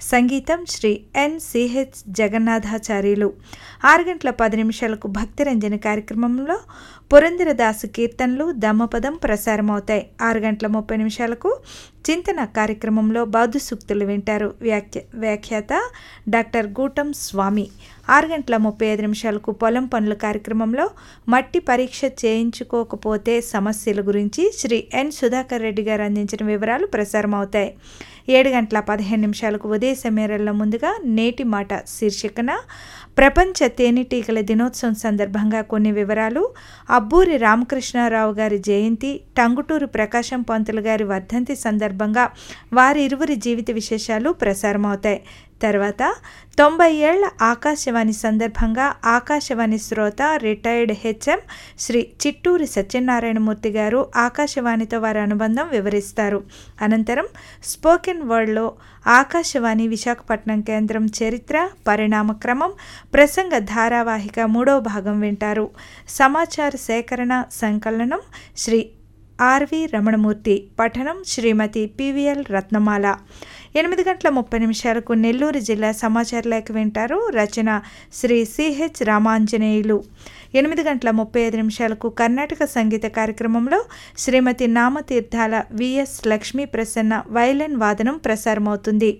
సంగీతం శ్రీ ఎన్ సిహెచ్ జగన్నాథాచార్యులు ఆరు గంటల పది నిమిషాలకు భక్తిరంజని కార్యక్రమంలో పురంధరదాసు కీర్తనలు దమ్మపదం ప్రసారమవుతాయి ఆరు గంటల ముప్పై నిమిషాలకు చింతన కార్యక్రమంలో బౌద్ధ సూక్తులు వింటారు వ్యాఖ్య వ్యాఖ్యాత డాక్టర్ గూటం స్వామి ఆరు గంటల ముప్పై ఐదు నిమిషాలకు పొలం పనుల కార్యక్రమంలో మట్టి పరీక్ష చేయించుకోకపోతే సమస్యల గురించి శ్రీ ఎన్ సుధాకర్ రెడ్డి గారు అందించిన వివరాలు ప్రసారం అవుతాయి ఏడు గంటల పదిహేను నిమిషాలకు ఉదయ సమీరంలో ముందుగా నేటి మాట శీర్షికన ప్రపంచ తేనెటీగల దినోత్సవం సందర్భంగా కొన్ని వివరాలు అబ్బూరి రామకృష్ణారావు గారి జయంతి టంగుటూరు ప్రకాశం పంతులు గారి వర్ధంతి సందర్భంగా వారి ఇరువురి జీవిత విశేషాలు ప్రసారమవుతాయి తర్వాత తొంభై ఏళ్ల ఆకాశవాణి సందర్భంగా ఆకాశవాణి శ్రోత రిటైర్డ్ హెచ్ఎం శ్రీ చిట్టూరి సత్యనారాయణమూర్తి గారు ఆకాశవాణితో వారి అనుబంధం వివరిస్తారు అనంతరం స్పోకెన్ వర్డ్లో ఆకాశవాణి విశాఖపట్నం కేంద్రం చరిత్ర పరిణామక్రమం ప్రసంగ ధారావాహిక మూడవ భాగం వింటారు సమాచార సేకరణ సంకలనం శ్రీ ఆర్వి రమణమూర్తి పఠనం శ్రీమతి పివిఎల్ రత్నమాల ఎనిమిది గంటల ముప్పై నిమిషాలకు నెల్లూరు జిల్లా సమాచార లేఖ వింటారు రచన శ్రీ సిహెచ్ రామాంజనేయులు ఎనిమిది గంటల ముప్పై ఐదు నిమిషాలకు కర్ణాటక సంగీత కార్యక్రమంలో శ్రీమతి నామతీర్థాల విఎస్ లక్ష్మీ ప్రసన్న వైలెన్ వాదనం ప్రసారమవుతుంది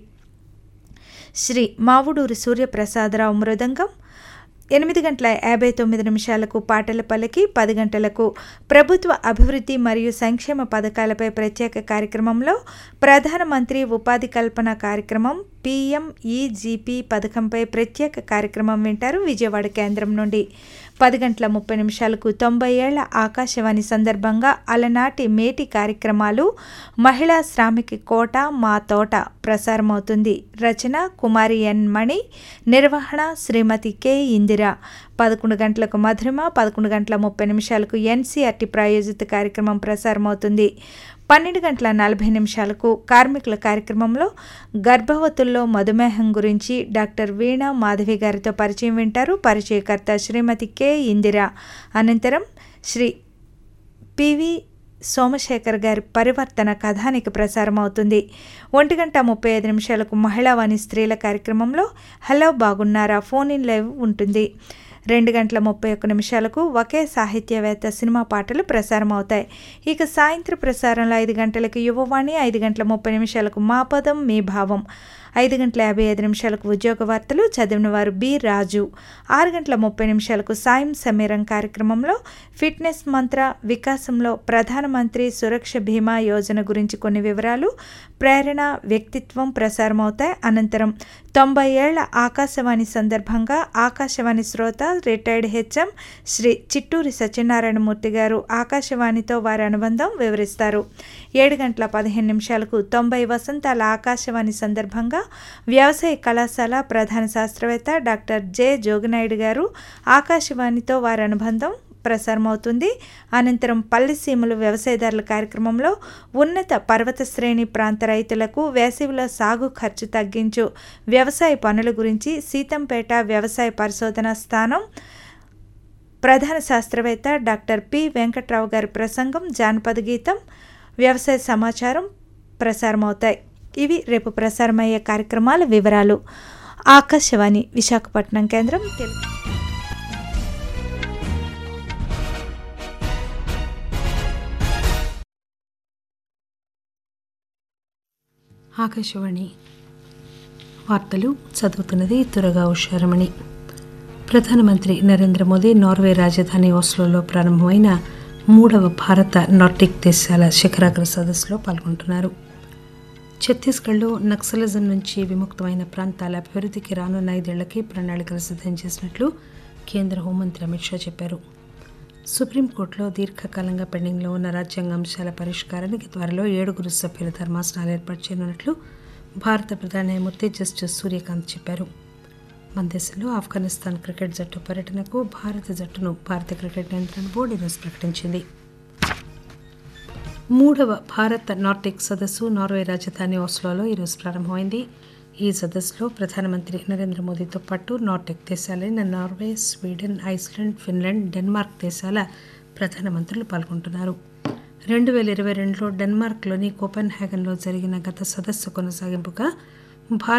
శ్రీ మావుడూరి సూర్యప్రసాదరావు మృదంగం ఎనిమిది గంటల యాభై తొమ్మిది నిమిషాలకు పాటల పలికి పది గంటలకు ప్రభుత్వ అభివృద్ధి మరియు సంక్షేమ పథకాలపై ప్రత్యేక కార్యక్రమంలో ప్రధానమంత్రి ఉపాధి కల్పన కార్యక్రమం పిఎంఈజీపీ పథకంపై ప్రత్యేక కార్యక్రమం వింటారు విజయవాడ కేంద్రం నుండి పది గంటల ముప్పై నిమిషాలకు తొంభై ఏళ్ల ఆకాశవాణి సందర్భంగా అలనాటి మేటి కార్యక్రమాలు మహిళా శ్రామికి కోట మా తోట ప్రసారమవుతుంది రచన కుమారి ఎన్ మణి నిర్వహణ శ్రీమతి కె ఇందిర పదకొండు గంటలకు మధురిమ పదకొండు గంటల ముప్పై నిమిషాలకు ఎన్సీఆర్టీ ప్రాయోజిత కార్యక్రమం ప్రసారమవుతుంది పన్నెండు గంటల నలభై నిమిషాలకు కార్మికుల కార్యక్రమంలో గర్భవతుల్లో మధుమేహం గురించి డాక్టర్ వీణా మాధవి గారితో పరిచయం వింటారు పరిచయకర్త శ్రీమతి కె ఇందిర అనంతరం శ్రీ పివి సోమశేఖర్ గారి పరివర్తన కథానికి ప్రసారం అవుతుంది ఒంటి గంట ముప్పై ఐదు నిమిషాలకు మహిళావాణి స్త్రీల కార్యక్రమంలో హలో బాగున్నారా ఫోన్ ఇన్ లైవ్ ఉంటుంది రెండు గంటల ముప్పై ఒక్క నిమిషాలకు ఒకే సాహిత్యవేత్త సినిమా పాటలు ప్రసారం అవుతాయి ఇక సాయంత్రం ప్రసారంలో ఐదు గంటలకు యువవాణి ఐదు గంటల ముప్పై నిమిషాలకు మా పదం మీ భావం ఐదు గంటల యాభై ఐదు నిమిషాలకు ఉద్యోగ వార్తలు చదివిన వారు బి రాజు ఆరు గంటల ముప్పై నిమిషాలకు సాయం సమీరం కార్యక్రమంలో ఫిట్నెస్ మంత్ర వికాసంలో ప్రధానమంత్రి సురక్ష బీమా యోజన గురించి కొన్ని వివరాలు ప్రేరణ వ్యక్తిత్వం ప్రసారమవుతాయి అనంతరం తొంభై ఏళ్ల ఆకాశవాణి సందర్భంగా ఆకాశవాణి శ్రోత రిటైర్డ్ హెచ్ఎం శ్రీ చిట్టూరి సత్యనారాయణమూర్తి గారు ఆకాశవాణితో వారి అనుబంధం వివరిస్తారు ఏడు గంటల పదిహేను నిమిషాలకు తొంభై వసంతాల ఆకాశవాణి సందర్భంగా వ్యవసాయ కళాశాల ప్రధాన శాస్త్రవేత్త డాక్టర్ జె జోగినాయుడు గారు ఆకాశవాణితో వారి అనుబంధం ప్రసారమవుతుంది అనంతరం పల్లెసీమలు వ్యవసాయదారుల కార్యక్రమంలో ఉన్నత పర్వత శ్రేణి ప్రాంత రైతులకు వేసవిలో సాగు ఖర్చు తగ్గించు వ్యవసాయ పనుల గురించి సీతంపేట వ్యవసాయ పరిశోధన స్థానం ప్రధాన శాస్త్రవేత్త డాక్టర్ పి వెంకట్రావు గారి ప్రసంగం జానపద గీతం వ్యవసాయ సమాచారం ప్రసారమవుతాయి ఇవి రేపు ప్రసారమయ్యే కార్యక్రమాల వివరాలు ఆకాశవాణి విశాఖపట్నం కేంద్రం తెలుగు ఆకాశవాణి వార్తలు చదువుతున్నది తురగా ఉషారమణి ప్రధానమంత్రి నరేంద్ర మోదీ నార్వే రాజధాని ఓస్లోలో ప్రారంభమైన మూడవ భారత నార్డిక్ దేశాల శిఖరాగ్ర సదస్సులో పాల్గొంటున్నారు ఛత్తీస్గఢ్లో నక్సలిజం నుంచి విముక్తమైన ప్రాంతాల అభివృద్ధికి రానున్న ఐదేళ్లకి ప్రణాళికలు సిద్ధం చేసినట్లు కేంద్ర హోంమంత్రి అమిత్ షా చెప్పారు సుప్రీంకోర్టులో దీర్ఘకాలంగా పెండింగ్లో ఉన్న రాజ్యాంగ అంశాల పరిష్కారానికి త్వరలో ఏడుగురు సభ్యుల ధర్మాసనాలు ఏర్పాటు చేయనున్నట్లు భారత ప్రధాన న్యాయమూర్తి జస్టిస్ సూర్యకాంత్ చెప్పారు మన దేశంలో ఆఫ్ఘనిస్తాన్ క్రికెట్ జట్టు పర్యటనకు భారత జట్టును భారత క్రికెట్ నియంత్రణ బోర్డు ఈరోజు ప్రకటించింది మూడవ భారత్ నార్డిక్ సదస్సు నార్వే రాజధాని ఓస్లోలో ఈరోజు ప్రారంభమైంది ఈ సదస్సులో ప్రధానమంత్రి నరేంద్ర మోదీతో పాటు నార్డిక్ దేశాలైన Norway Sweden Iceland Finland Denmark దేశాల ప్రధానమంత్రులు పాల్గొంటున్నారు రెండు వేల ఇరవై రెండులో డెన్మార్క్లోని కోపెన్ హ్యాగన్లో జరిగిన గత సదస్సు కొనసాగింపుగా భారత్